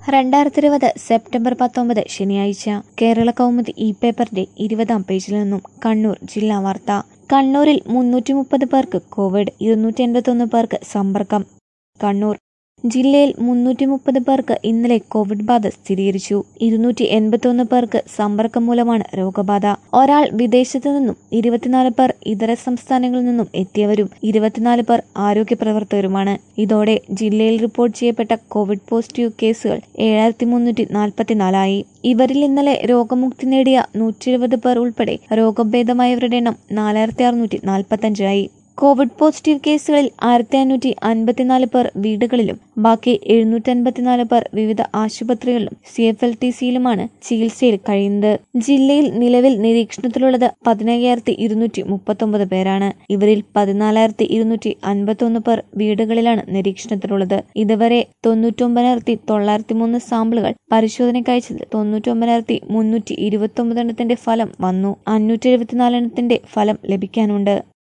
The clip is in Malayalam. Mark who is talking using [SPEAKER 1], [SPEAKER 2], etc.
[SPEAKER 1] രണ്ടായിരത്തി ഇരുപത് സെപ്റ്റംബർ പത്തൊമ്പത് ശനിയാഴ്ച കേരള കൗമുദി ഇ പേപ്പറിന്റെ ഇരുപതാം പേജിൽ നിന്നും കണ്ണൂർ ജില്ലാ വാർത്ത കണ്ണൂരിൽ മുന്നൂറ്റി മുപ്പത് പേർക്ക് കോവിഡ് ഇരുന്നൂറ്റി എൺപത്തൊന്ന് പേർക്ക് സമ്പർക്കം കണ്ണൂർ ജില്ലയിൽ മുന്നൂറ്റി മുപ്പത് പേർക്ക് ഇന്നലെ കോവിഡ് ബാധ സ്ഥിരീകരിച്ചു ഇരുന്നൂറ്റി എൺപത്തൊന്ന് പേർക്ക് സമ്പർക്കം മൂലമാണ് രോഗബാധ ഒരാൾ വിദേശത്തു നിന്നും ഇരുപത്തിനാല് പേർ ഇതര സംസ്ഥാനങ്ങളിൽ നിന്നും എത്തിയവരും ഇരുപത്തിനാല് പേർ ആരോഗ്യ പ്രവർത്തകരുമാണ് ഇതോടെ ജില്ലയിൽ റിപ്പോർട്ട് ചെയ്യപ്പെട്ട കോവിഡ് പോസിറ്റീവ് കേസുകൾ ഏഴായിരത്തി മുന്നൂറ്റി നാൽപ്പത്തിനാലായി ഇവരിൽ ഇന്നലെ രോഗമുക്തി നേടിയ നൂറ്റി എഴുപത് പേർ ഉൾപ്പെടെ രോഗം ഭേദമായവരുടെ എണ്ണം നാലായിരത്തി അറുന്നൂറ്റി നാൽപ്പത്തഞ്ചായി കോവിഡ് പോസിറ്റീവ് കേസുകളിൽ ആയിരത്തി അഞ്ഞൂറ്റി അൻപത്തിനാല് പേർ വീടുകളിലും ബാക്കി എഴുന്നൂറ്റി അൻപത്തിനാല് പേർ വിവിധ ആശുപത്രികളിലും സി എഫ് എൽ ടി സിയിലുമാണ് ചികിത്സയിൽ കഴിയുന്നത് ജില്ലയിൽ നിലവിൽ നിരീക്ഷണത്തിലുള്ളത് പതിനയ്യായിരത്തി ഇരുന്നൂറ്റി മുപ്പത്തൊമ്പത് പേരാണ് ഇവരിൽ പതിനാലായിരത്തി ഇരുന്നൂറ്റി അൻപത്തൊന്ന് പേർ വീടുകളിലാണ് നിരീക്ഷണത്തിലുള്ളത് ഇതുവരെ തൊണ്ണൂറ്റൊമ്പതിനായിരത്തി തൊള്ളായിരത്തി മൂന്ന് സാമ്പിളുകൾ പരിശോധനയ്ക്ക് അയച്ചതിൽ തൊണ്ണൂറ്റൊമ്പതിനായിരത്തി മുന്നൂറ്റി ഇരുപത്തി ഒമ്പത് എണ്ണത്തിന്റെ ഫലം വന്നു അഞ്ഞൂറ്റി എഴുപത്തിനാല് എണ്ണത്തിന്റെ ഫലം ലഭിക്കാനുണ്ട്